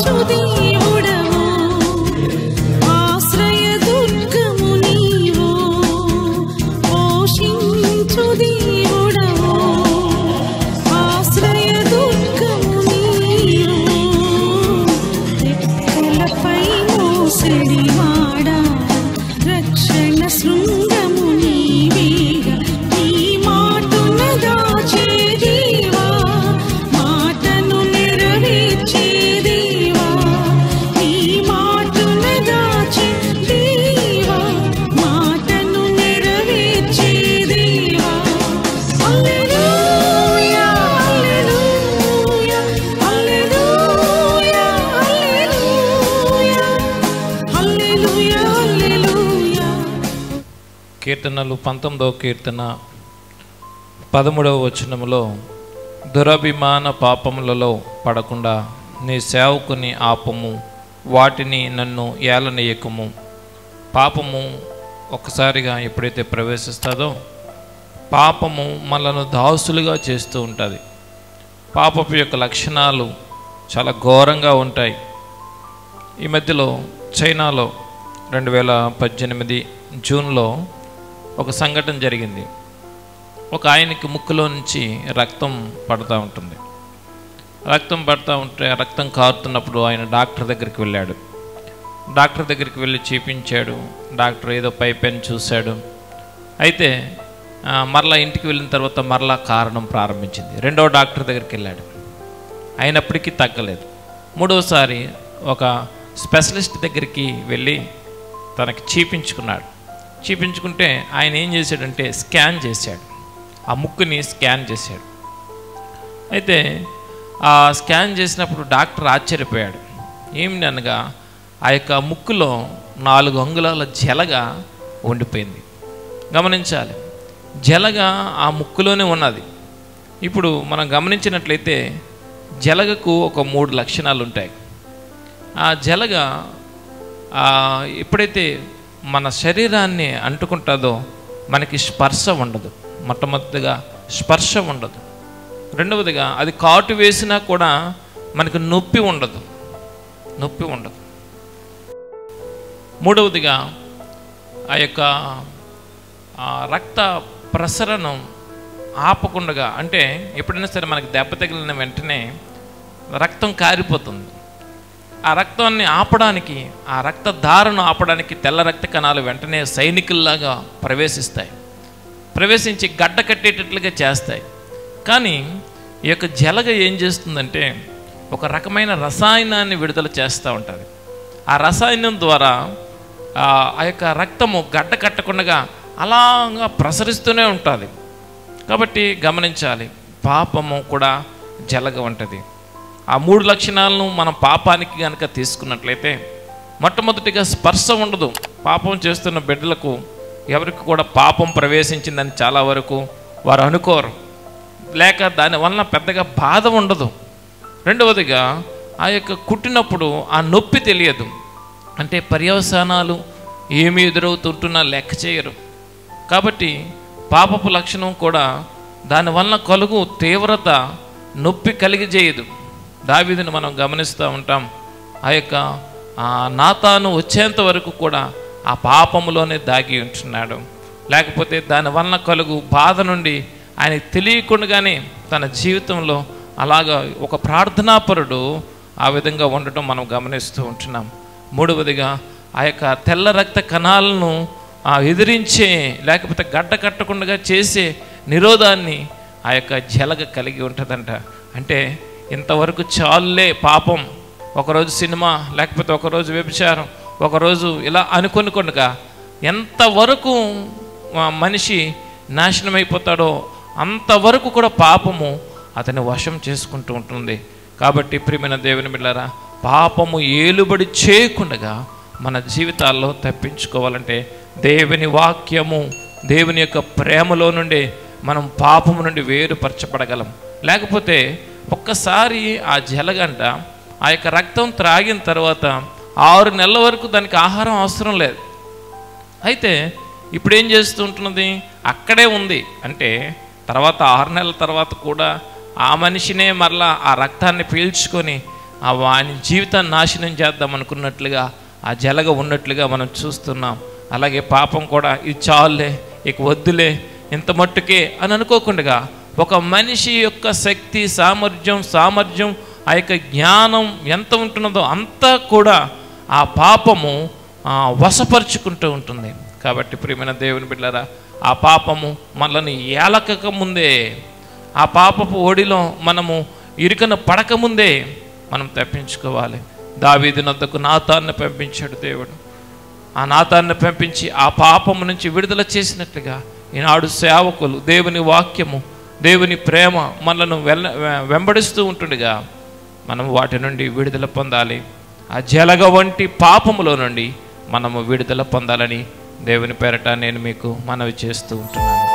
దేవుడవు ఆశ్రయ దుర్గము నీవు పోషించు దేవుడవు ఆశ్రయ దుర్గము నీవు రెక్కలపై మోసడివాడా రక్షణ శృంగము నీవేగా నీ మాటున దాచే దేవా మాటను నెరవేర్చే దేవా నీ మాటున దాచే దేవా మాటను నెరవేర్చే దేవా హల్లెలూయా హల్లెలూయా హల్లెలూయా హల్లెలూయా హల్లెలూయా హల్లెలూయా కీర్తనలు పంతొమ్మిదవ కీర్తన పదమూడవ వచనములో దురభిమాన పాపములలో పడకుండా నీ సేవకుని ఆపము వాటిని నన్ను ఏలనీయకము పాపము ఒక్కసారిగా ఎప్పుడైతే ప్రవేశిస్తుందో పాపము మనను దాసులుగా చేస్తూ ఉంటుంది పాపపు యొక్క లక్షణాలు చాలా ఘోరంగా ఉంటాయి ఈ మధ్యలో చైనాలో రెండు వేల పద్దెనిమిది జూన్లో ఒక సంఘటన జరిగింది ఒక ఆయనకి ముక్కులో నుంచి రక్తం పడుతూ ఉంటుంది రక్తం పడుతూ ఉంటే రక్తం కారుతున్నప్పుడు ఆయన డాక్టర్ దగ్గరికి వెళ్ళాడు డాక్టర్ దగ్గరికి వెళ్ళి చూపించాడు డాక్టర్ ఏదో పైపెన్ చూశాడు అయితే ఆ, మరలా ఇంటికి వెళ్ళిన తర్వాత మరలా కారణం ప్రారంభించింది రెండో డాక్టర్ దగ్గరికి వెళ్ళాడు అయినప్పటికీ తగ్గలేదు మూడవసారి ఒక స్పెషలిస్ట్ దగ్గరికి వెళ్ళి తనకి చీపించుకున్నాడు చీపించుకుంటే ఆయన ఏం చేశాడంటే స్కాన్ చేశాడు ఆ ముక్కుని స్కాన్ చేశాడు అయితే ఆ స్కాన్ చేసినప్పుడు డాక్టర్ ఆశ్చర్యపోయాడు ఏమిటి అనగా ఆ యొక్క ముక్కులో నాలుగు అంగుళాల జలగా ఉండిపోయింది గమనించాలి జలగా ఆ ముక్కులోనే ఉన్నది ఇప్పుడు మనం గమనించినట్లయితే జలగకు ఒక మూడు లక్షణాలు ఉంటాయి ఆ జలగ ఆ, ఎప్పుడైతే మన శరీరాన్ని అంటుకుంటుందో మనకి స్పర్శ ఉండదు మొట్టమొదటిగా స్పర్శ ఉండదు రెండవదిగా అది కాటు వేసినా కూడా మనకు నొప్పి ఉండదు నొప్పి ఉండదు మూడవదిగా ఆ యొక్క ఆ, రక్త ప్రసరణం ఆపకుండగా అంటే ఎప్పుడైనా సరే మనకి దెబ్బ తగిలిన వెంటనే రక్తం కారిపోతుంది ఆ రక్తాన్ని ఆపడానికి ఆ రక్త ధారను ఆపడానికి తెల్ల రక్త కణాలు వెంటనే సైనికుల్లాగా ప్రవేశిస్తాయి ప్రవేశించి గడ్డ కట్టేటట్లుగా చేస్తాయి కానీ ఈ యొక్క జలగ ఏం చేస్తుందంటే ఒక రకమైన రసాయనాన్ని విడుదల చేస్తూ ఉంటుంది ఆ రసాయనం ద్వారా ఆ ఆ యొక్క రక్తము గడ్డ కట్టకుండా అలాగా ప్రసరిస్తూనే ఉంటుంది కాబట్టి గమనించాలి పాపము కూడా జలగ ఉంటుంది ఆ మూడు లక్షణాలను మనం పాపానికి కనుక తీసుకున్నట్లయితే మొట్టమొదటిగా స్పర్శ ఉండదు పాపం చేస్తున్న బిడ్డలకు ఎవరికి కూడా పాపం ప్రవేశించిందని చాలా వరకు వారు అనుకోరు లేక దానివల్ల పెద్దగా బాధ ఉండదు రెండవదిగా ఆ యొక్క కుట్టినప్పుడు ఆ నొప్పి తెలియదు అంటే పర్యవసానాలు ఏమి ఎదురవుతుంటున్నా లెక్క చేయరు కాబట్టి పాపపు లక్షణం కూడా దానివల్ల కలుగు తీవ్రత నొప్పి కలిగజేయదు దావీదుని మనం గమనిస్తూ ఉంటాం ఆ యొక్క ఆ నాతాను వచ్చేంత వరకు కూడా ఆ పాపములోనే దాగి ఉంటున్నాడు లేకపోతే దానివల్ల కలుగు బాధ నుండి ఆయనకు తెలియకుండానే తన జీవితంలో అలాగా ఒక ప్రార్థనాపరుడు ఆ విధంగా ఉండటం మనం గమనిస్తూ ఉంటున్నాం మూడవదిగా ఆ యొక్క తెల్ల రక్త కణాలను ఆ ఎదిరించే లేకపోతే గడ్డ కట్టకుండా చేసే నిరోధాన్ని ఆ యొక్క జలగ కలిగి ఉంటుందంట అంటే ఇంతవరకు చాలులే పాపం ఒకరోజు సినిమా లేకపోతే ఒకరోజు వ్యభిచారం ఒకరోజు ఇలా అనుకొనుకొనగా ఎంతవరకు ఆ మనిషి నాశనం అయిపోతాడో అంతవరకు కూడా పాపము అతని వశం చేసుకుంటూ ఉంటుంది కాబట్టి ప్రియమైన దేవుని బిళ్ళారా పాపము ఏలుబడి చేయకుండగా మన జీవితాల్లో తప్పించుకోవాలంటే దేవుని వాక్యము దేవుని యొక్క ప్రేమలో నుండి మనం పాపము నుండి వేరుపరచబడగలం లేకపోతే ఒక్కసారి ఆ జలగంట ఆ యొక్క రక్తం త్రాగిన తర్వాత ఆరు నెలల వరకు దానికి ఆహారం అవసరం లేదు అయితే ఇప్పుడు ఏం చేస్తూ ఉంటున్నది అక్కడే ఉంది అంటే తర్వాత ఆరు నెలల తర్వాత కూడా ఆ మనిషినే మరలా ఆ రక్తాన్ని పీల్చుకొని ఆ వాని జీవితాన్ని నాశనం చేద్దాం అనుకున్నట్లుగా ఆ జలగ ఉన్నట్లుగా మనం చూస్తున్నాం అలాగే పాపం కూడా ఇది చాలులే ఇక వద్దులే ఇంత మట్టుకే అని అనుకోకుండా ఒక మనిషి యొక్క శక్తి సామర్థ్యం సామర్థ్యం ఆ యొక్క జ్ఞానం ఎంత ఉంటున్నదో అంతా కూడా ఆ పాపము ఆ, వశపరుచుకుంటూ ఉంటుంది కాబట్టి ప్రియమైన దేవుని బిడ్డలారా ఆ పాపము మనల్ని ఏలకక ముందే ఆ పాపపు ఒడిలో మనము ఇరుకన పడకముందే మనం తప్పించుకోవాలి దావీదు నద్దకు నాతాన్ని పంపించాడు దేవుడు ఆ నాతాన్ని పంపించి ఆ పాపము నుంచి విడుదల చేసినట్లుగా ఈనాడు సేవకులు దేవుని వాక్యము దేవుని ప్రేమ మనలను వెల్ల వెంబడిస్తూ ఉంటుండగా మనం వాటి నుండి విడుదల పొందాలి ఆ జలగ వంటి పాపములో నుండి మనము విడుదల పొందాలని దేవుని పేరట నేను మీకు మనవి చేస్తూ ఉంటున్నాను